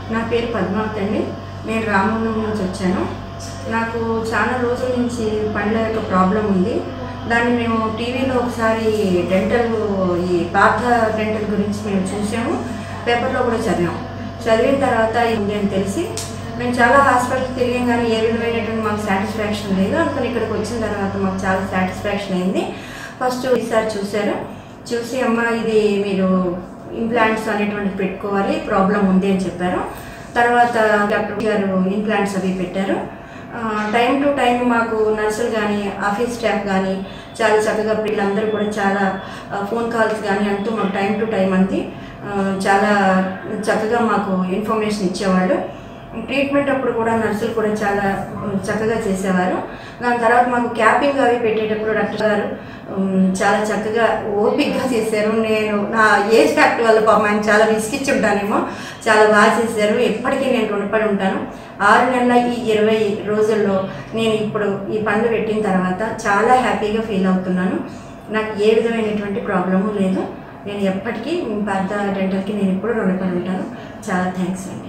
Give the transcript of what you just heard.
నా పేరు పద్మావతి అండి నేను రామగుండం నుంచి వచ్చాను నాకు చాలా రోజుల నుంచి పండ్ల యొక్క ప్రాబ్లం ఉంది దాన్ని మేము టీవీలో ఒకసారి డెంటల్ ఈ పాత డెంటల్ గురించి మేము చూసాము పేపర్లో కూడా చదివాము చదివిన తర్వాత ఇది ఉంది అని తెలిసి మేము చాలా హాస్పిటల్కి తిరిగాం కానీ ఏ విధమైనటువంటి మాకు సాటిస్ఫాక్షన్ లేదు అనుకుని ఇక్కడికి వచ్చిన తర్వాత మాకు చాలా సాటిస్ఫాక్షన్ అయింది ఫస్ట్ ఈసారి చూశారు చూసి అమ్మ ఇది మీరు ఇంప్లాంట్స్ అనేటువంటి పెట్టుకోవాలి ప్రాబ్లం ఉంది అని చెప్పారు తర్వాత డాక్టర్ గారు ఇంప్లాంట్స్ అవి పెట్టారు టైం టు టైం మాకు నర్సులు కానీ ఆఫీస్ స్టాఫ్ కానీ చాలా చక్కగా పిల్లలందరూ కూడా చాలా ఫోన్ కాల్స్ కానీ అంటూ మాకు టైం టు టైం అంది ఆ, చాలా చక్కగా మాకు ఇన్ఫర్మేషన్ ఇచ్చేవాళ్ళు ట్రీట్మెంట్ అప్పుడు కూడా నర్సులు కూడా చాలా ఉమ్, చక్కగా చేసేవారు దాని తర్వాత మాకు క్యాపింగ్ అవి పెట్టేటప్పుడు డాక్టర్ గారు ఉమ్, చాలా చక్కగా ఓపిక్గా చేశారు నేను నా ఏజ్ ఫ్యాక్ట్ వల్ల పాపం ఆయన చాలా విసిగిచ్చి ఉంటానేమో చాలా బాగా చేశారు ఎప్పటికీ నేను రుణపడి ఉంటాను ఆరు నెలల ఈ ఇరవై రోజుల్లో నేను ఇప్పుడు ఈ పండ్లు పెట్టిన తర్వాత చాలా హ్యాపీగా ఫీల్ అవుతున్నాను నాకు ఏ విధమైనటువంటి ప్రాబ్లము లేదు నేను ఎప్పటికీ పాత డెంటల్కి నేను ఇప్పుడు రుణపడి ఉంటాను చాలా థ్యాంక్స్ అండి